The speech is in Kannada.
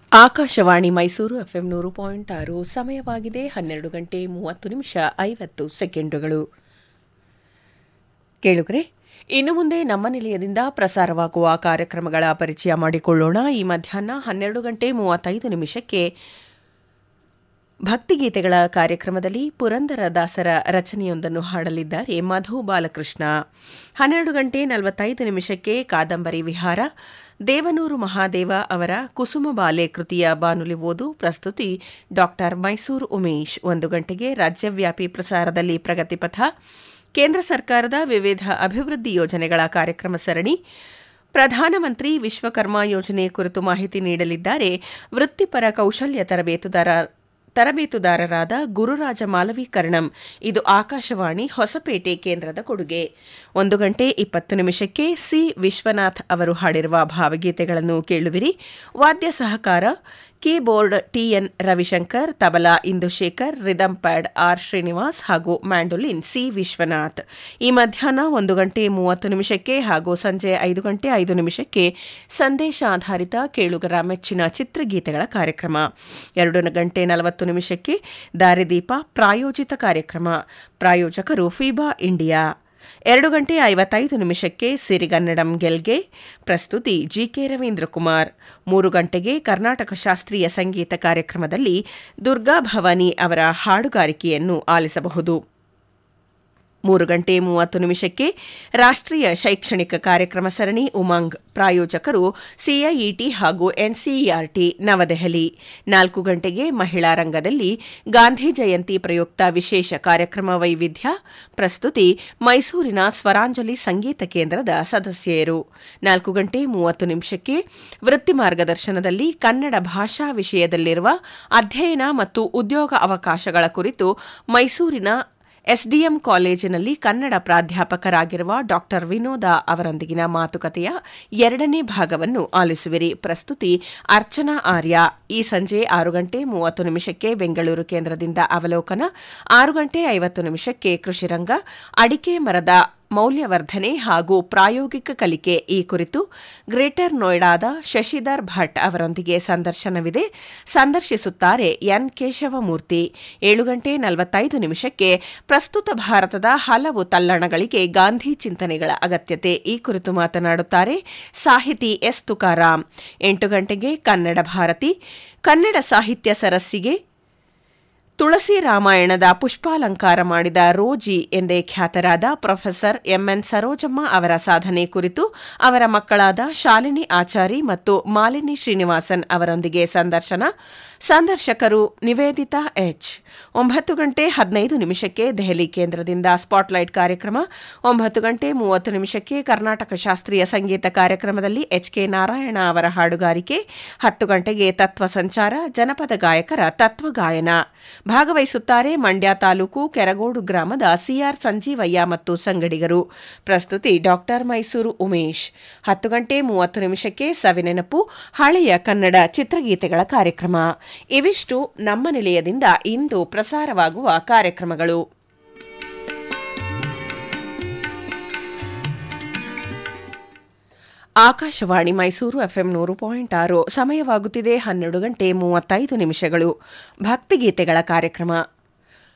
ಆಕಾಶವಾಣಿ ಮೈಸೂರು ಎಫ್ಎಂ ನೂರು ಪಾಯಿಂಟ್ ಆರು ಸಮಯವಾಗಿದೆ ಹನ್ನೆರಡು ಗಂಟೆ ಮೂವತ್ತು ನಿಮಿಷ ಐವತ್ತು ಸೆಕೆಂಡುಗಳು ಕೇಳುಗರೆ ಇನ್ನು ಮುಂದೆ ನಮ್ಮ ನಿಲಯದಿಂದ ಪ್ರಸಾರವಾಗುವ ಕಾರ್ಯಕ್ರಮಗಳ ಪರಿಚಯ ಮಾಡಿಕೊಳ್ಳೋಣ ಈ ಮಧ್ಯಾಹ್ನ ಹನ್ನೆರಡು ಗಂಟೆ ಮೂವತ್ತೈದು ನಿಮಿಷಕ್ಕೆ ಭಕ್ತಿಗೀತೆಗಳ ಕಾರ್ಯಕ್ರಮದಲ್ಲಿ ಪುರಂದರದಾಸರ ರಚನೆಯೊಂದನ್ನು ಹಾಡಲಿದ್ದಾರೆ ಮಧು ಬಾಲಕೃಷ್ಣ ಹನ್ನೆರಡು ಗಂಟೆ ನಲವತ್ತೈದು ನಿಮಿಷಕ್ಕೆ ಕಾದಂಬರಿ ವಿಹಾರ ದೇವನೂರು ಮಹಾದೇವ ಅವರ ಕುಸುಮಬಾಲೆ ಕೃತಿಯ ಬಾನುಲಿ ಓದು ಪ್ರಸ್ತುತಿ ಡಾಕ್ಟರ್ ಮೈಸೂರು ಉಮೇಶ್ ಒಂದು ಗಂಟೆಗೆ ರಾಜ್ಯವ್ಯಾಪಿ ಪ್ರಸಾರದಲ್ಲಿ ಪ್ರಗತಿಪಥ ಕೇಂದ್ರ ಸರ್ಕಾರದ ವಿವಿಧ ಅಭಿವೃದ್ಧಿ ಯೋಜನೆಗಳ ಕಾರ್ಯಕ್ರಮ ಸರಣಿ ಪ್ರಧಾನಮಂತ್ರಿ ವಿಶ್ವಕರ್ಮ ಯೋಜನೆ ಕುರಿತು ಮಾಹಿತಿ ನೀಡಲಿದ್ದಾರೆ ವೃತ್ತಿಪರ ಕೌಶಲ್ಯ ತರಬೇತುದಾರ ತರಬೇತುದಾರರಾದ ಗುರುರಾಜ ಮಾಲವೀಕರಣಂ ಇದು ಆಕಾಶವಾಣಿ ಹೊಸಪೇಟೆ ಕೇಂದ್ರದ ಕೊಡುಗೆ ಒಂದು ಗಂಟೆ ಇಪ್ಪತ್ತು ನಿಮಿಷಕ್ಕೆ ಸಿ ವಿಶ್ವನಾಥ್ ಅವರು ಹಾಡಿರುವ ಭಾವಗೀತೆಗಳನ್ನು ಕೇಳುವಿರಿ ವಾದ್ಯ ಸಹಕಾರ keyboard TN Ravishankar tabla Indushekar rhythm pad R Srinivas ಹಾಗೂ ಮ್ಯಾಂಡೋಲಿನ್ ಸಿ ವಿಶ್ವನಾಥ್ ಈ ಮಧ್ಯಾಹ್ನ ಒಂದು ಗಂಟೆ ಮೂವತ್ತು ನಿಮಿಷಕ್ಕೆ ಹಾಗೂ ಸಂಜೆ ಐದು ಗಂಟೆ ಐದು ನಿಮಿಷಕ್ಕೆ ಸಂದೇಶ ಆಧಾರಿತ ಕೇಳುಗರ ಮೆಚ್ಚಿನ ಚಿತ್ರಗೀತೆಗಳ ಕಾರ್ಯಕ್ರಮ ಎರಡು ಗಂಟೆ ನಲವತ್ತು ನಿಮಿಷಕ್ಕೆ ದಾರಿದೀಪ ಪ್ರಾಯೋಜಿತ ಕಾರ್ಯಕ್ರಮ ಪ್ರಾಯೋಜಕರು ಫಿಬಾ ಇಂಡಿಯಾ ಎರಡು ಗಂಟೆ ಐವತ್ತೈದು ನಿಮಿಷಕ್ಕೆ ಸಿರಿಗನ್ನಡಂ ಗೆಲ್ಗೆ ಪ್ರಸ್ತುತಿ ಜಿಕೆ ರವೀಂದ್ರ ಕುಮಾರ್ ಮೂರು ಗಂಟೆಗೆ ಕರ್ನಾಟಕ ಶಾಸ್ತ್ರೀಯ ಸಂಗೀತ ಕಾರ್ಯಕ್ರಮದಲ್ಲಿ ದುರ್ಗಾ ಭವಾನಿ ಅವರ ಹಾಡುಗಾರಿಕೆಯನ್ನು ಆಲಿಸಬಹುದು ಮೂರು ಗಂಟೆ ಮೂವತ್ತು ನಿಮಿಷಕ್ಕೆ ರಾಷ್ಟ್ರೀಯ ಶೈಕ್ಷಣಿಕ ಕಾರ್ಯಕ್ರಮ ಸರಣಿ ಉಮಂಗ್ ಪ್ರಾಯೋಜಕರು ಸಿಐಇಟಿ ಹಾಗೂ ಎನ್ಸಿಇಆರ್ಟಿ ನವದೆಹಲಿ ನಾಲ್ಕು ಗಂಟೆಗೆ ಮಹಿಳಾ ರಂಗದಲ್ಲಿ ಗಾಂಧಿ ಜಯಂತಿ ಪ್ರಯುಕ್ತ ವಿಶೇಷ ಕಾರ್ಯಕ್ರಮ ವೈವಿಧ್ಯ ಪ್ರಸ್ತುತಿ ಮೈಸೂರಿನ ಸ್ವರಾಂಜಲಿ ಸಂಗೀತ ಕೇಂದ್ರದ ಸದಸ್ಯರು ನಾಲ್ಕು ಗಂಟೆ ಮೂವತ್ತು ನಿಮಿಷಕ್ಕೆ ವೃತ್ತಿ ಮಾರ್ಗದರ್ಶನದಲ್ಲಿ ಕನ್ನಡ ಭಾಷಾ ವಿಷಯದಲ್ಲಿರುವ ಅಧ್ಯಯನ ಮತ್ತು ಉದ್ಯೋಗ ಅವಕಾಶಗಳ ಕುರಿತು ಮೈಸೂರಿನ ಎಸ್ಡಿಎಂ ಕಾಲೇಜಿನಲ್ಲಿ ಕನ್ನಡ ಪ್ರಾಧ್ಯಾಪಕರಾಗಿರುವ ಡಾ ವಿನೋದ ಅವರೊಂದಿಗಿನ ಮಾತುಕತೆಯ ಎರಡನೇ ಭಾಗವನ್ನು ಆಲಿಸುವಿರಿ ಪ್ರಸ್ತುತಿ ಅರ್ಚನಾ ಆರ್ಯ ಈ ಸಂಜೆ ಆರು ಗಂಟೆ ಮೂವತ್ತು ನಿಮಿಷಕ್ಕೆ ಬೆಂಗಳೂರು ಕೇಂದ್ರದಿಂದ ಅವಲೋಕನ ಆರು ಗಂಟೆ ಐವತ್ತು ನಿಮಿಷಕ್ಕೆ ಕೃಷಿರಂಗ ಅಡಿಕೆ ಮರದ ಮೌಲ್ಯವರ್ಧನೆ ಹಾಗೂ ಪ್ರಾಯೋಗಿಕ ಕಲಿಕೆ ಈ ಕುರಿತು ಗ್ರೇಟರ್ ನೋಯ್ಡಾದ ಶಶಿಧರ್ ಭಟ್ ಅವರೊಂದಿಗೆ ಸಂದರ್ಶನವಿದೆ ಸಂದರ್ಶಿಸುತ್ತಾರೆ ಎನ್ ಕೇಶವಮೂರ್ತಿ ಏಳು ಗಂಟೆ ನಲವತ್ತೈದು ನಿಮಿಷಕ್ಕೆ ಪ್ರಸ್ತುತ ಭಾರತದ ಹಲವು ತಲ್ಲಣಗಳಿಗೆ ಗಾಂಧಿ ಚಿಂತನೆಗಳ ಅಗತ್ಯತೆ ಈ ಕುರಿತು ಮಾತನಾಡುತ್ತಾರೆ ಸಾಹಿತಿ ಎಸ್ ತುಕಾರಾಂ ಎಂಟು ಗಂಟೆಗೆ ಕನ್ನಡ ಭಾರತಿ ಕನ್ನಡ ಸಾಹಿತ್ಯ ಸರಸ್ಸಿಗೆ ತುಳಸಿ ರಾಮಾಯಣದ ಪುಷ್ಪಾಲಂಕಾರ ಮಾಡಿದ ರೋಜಿ ಎಂದೇ ಖ್ಯಾತರಾದ ಪ್ರೊಫೆಸರ್ ಎಂಎನ್ ಸರೋಜಮ್ಮ ಅವರ ಸಾಧನೆ ಕುರಿತು ಅವರ ಮಕ್ಕಳಾದ ಶಾಲಿನಿ ಆಚಾರಿ ಮತ್ತು ಮಾಲಿನಿ ಶ್ರೀನಿವಾಸನ್ ಅವರೊಂದಿಗೆ ಸಂದರ್ಶನ ಸಂದರ್ಶಕರು ನಿವೇದಿತಾ ಎಚ್ ಒಂಬತ್ತು ಗಂಟೆ ಹದಿನೈದು ನಿಮಿಷಕ್ಕೆ ದೆಹಲಿ ಕೇಂದ್ರದಿಂದ ಸ್ಪಾಟ್ಲೈಟ್ ಕಾರ್ಯಕ್ರಮ ಒಂಬತ್ತು ಗಂಟೆ ಮೂವತ್ತು ನಿಮಿಷಕ್ಕೆ ಕರ್ನಾಟಕ ಶಾಸ್ತ್ರೀಯ ಸಂಗೀತ ಕಾರ್ಯಕ್ರಮದಲ್ಲಿ ಎಚ್ ಕೆ ನಾರಾಯಣ ಅವರ ಹಾಡುಗಾರಿಕೆ ಹತ್ತು ಗಂಟೆಗೆ ತತ್ವ ಸಂಚಾರ ಜನಪದ ಗಾಯಕರ ತತ್ವ ಗಾಯನ ಭಾಗವಹಿಸುತ್ತಾರೆ ಮಂಡ್ಯ ತಾಲೂಕು ಕೆರಗೋಡು ಗ್ರಾಮದ ಸಿಆರ್ ಸಂಜೀವಯ್ಯ ಮತ್ತು ಸಂಗಡಿಗರು ಪ್ರಸ್ತುತಿ ಡಾಕ್ಟರ್ ಮೈಸೂರು ಉಮೇಶ್ ಹತ್ತು ಗಂಟೆ ಮೂವತ್ತು ನಿಮಿಷಕ್ಕೆ ಸವಿನೆನಪು ಹಳೆಯ ಕನ್ನಡ ಚಿತ್ರಗೀತೆಗಳ ಕಾರ್ಯಕ್ರಮ ಇವಿಷ್ಟು ನಮ್ಮ ನಿಲಯದಿಂದ ಇಂದು ಪ್ರಸಾರವಾಗುವ ಕಾರ್ಯಕ್ರಮಗಳು ಆಕಾಶವಾಣಿ ಮೈಸೂರು ಎಫ್ಎಂ ನೂರು ಪಾಯಿಂಟ್ ಆರು ಸಮಯವಾಗುತ್ತಿದೆ ಹನ್ನೆರಡು ಗಂಟೆ ಮೂವತ್ತೈದು ನಿಮಿಷಗಳು ಭಕ್ತಿಗೀತೆಗಳ ಕಾರ್ಯಕ್ರಮ